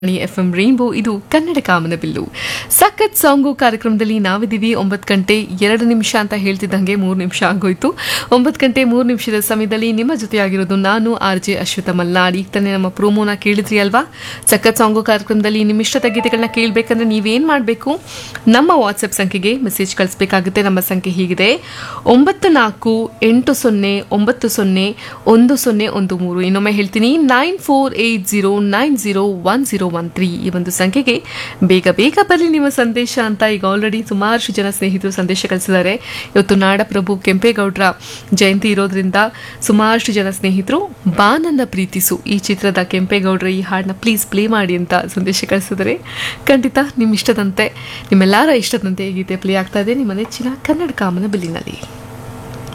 F M rainbow ಇದು ಕನ್ನಡ ಕಾಮನ bill ಸಖತ್ ಸಾಂಗು ಕಾರ್ಯಕ್ರಮದಲ್ಲಿ ನಾವಿದ್ದೀವಿ ಒಂಬತ್ತು ಗಂಟೆ ಎರಡು ನಿಮಿಷ ಅಂತ ಹೇಳ್ತಿದ್ದಂಗೆ ಮೂರು ನಿಮಿಷ ಆಗೋಯ್ತು ಒಂಬತ್ತು ಗಂಟೆ ಮೂರು ನಿಮಿಷದ ಸಮಯದಲ್ಲಿ ನಿಮ್ಮ ಜೊತೆಯಾಗಿರೋದು ನಾನು ಆರ್ ಜೆ ಅಶ್ವಥ ಮಲ್ನಾಡ್ ಈಗ ತಾನೇ ನಮ್ಮ ಪ್ರೋಮೋನ ಕೇಳಿದ್ರಿ ಅಲ್ವಾ ಸಖತ್ ಸಾಂಗು ಕಾರ್ಯಕ್ರಮದಲ್ಲಿ ನಿಮ್ಮ ಇಷ್ಟದ ಗೀತೆಗಳನ್ನ ಕೇಳಬೇಕಂದ್ರೆ ನೀವೇನು ಮಾಡಬೇಕು ನಮ್ಮ ವಾಟ್ಸಪ್ ಸಂಖ್ಯೆಗೆ ಮೆಸೇಜ್ ಕಳಿಸ್ಬೇಕಾಗುತ್ತೆ ನಮ್ಮ ಸಂಖ್ಯೆ ಹೀಗಿದೆ ಒಂಬತ್ತು ನಾಲ್ಕು ಎಂಟು ಸೊನ್ನೆ ಒಂಬತ್ತು ಸೊನ್ನೆ ಒಂದು ಸೊನ್ನೆ ಒಂದು ಮೂರು ಇನ್ನೊಮ್ಮೆ ಹೇಳ್ತೀನಿ nine four eight zero nine zero one zero one three ಈ ಒಂದು ಸಂಖ್ಯೆಗೆ ಬೇಗ ಬೇಗ ಬರಲಿ ನಿಮ್ಮ ಸಂದೇಶ ಅಂತ ಈಗ ಆಲ್ರೆಡಿ ಸುಮಾರು ಜನ ಸ್ನೇಹಿತರು ಸಂದೇಶ ಕಳಿಸಿದ್ದಾರೆ ಇವತ್ತು ನಾಡಪ್ರಭು ಕೆಂಪೇಗೌಡರ ಜಯಂತಿ ಇರೋದ್ರಿಂದ ಸುಮಾರಷ್ಟು ಜನ ಸ್ನೇಹಿತರು ಬಾನನ್ನ ಪ್ರೀತಿಸು ಈ ಚಿತ್ರದ ಕೆಂಪೇಗೌಡರ ಈ ಹಾಡನ್ನ ಪ್ಲೀಸ್ ಪ್ಲೇ ಮಾಡಿ ಅಂತ ಸಂದೇಶ ಕಳಿಸಿದ್ದಾರೆ ಖಂಡಿತ ನಿಮ್ಮ ಇಷ್ಟದಂತೆ ನಿಮ್ಮೆಲ್ಲರ ಇಷ್ಟದಂತೆ ಈ ಗೀತೆ ಪ್ಲೇ ಆಗ್ತಾ ಇದೆ ನಿಮ್ಮ ನೆಚ್ಚಿನ ಕನ್ನಡ ಕಾಮನ ಬಿಲ್ಲಿನಲ್ಲಿ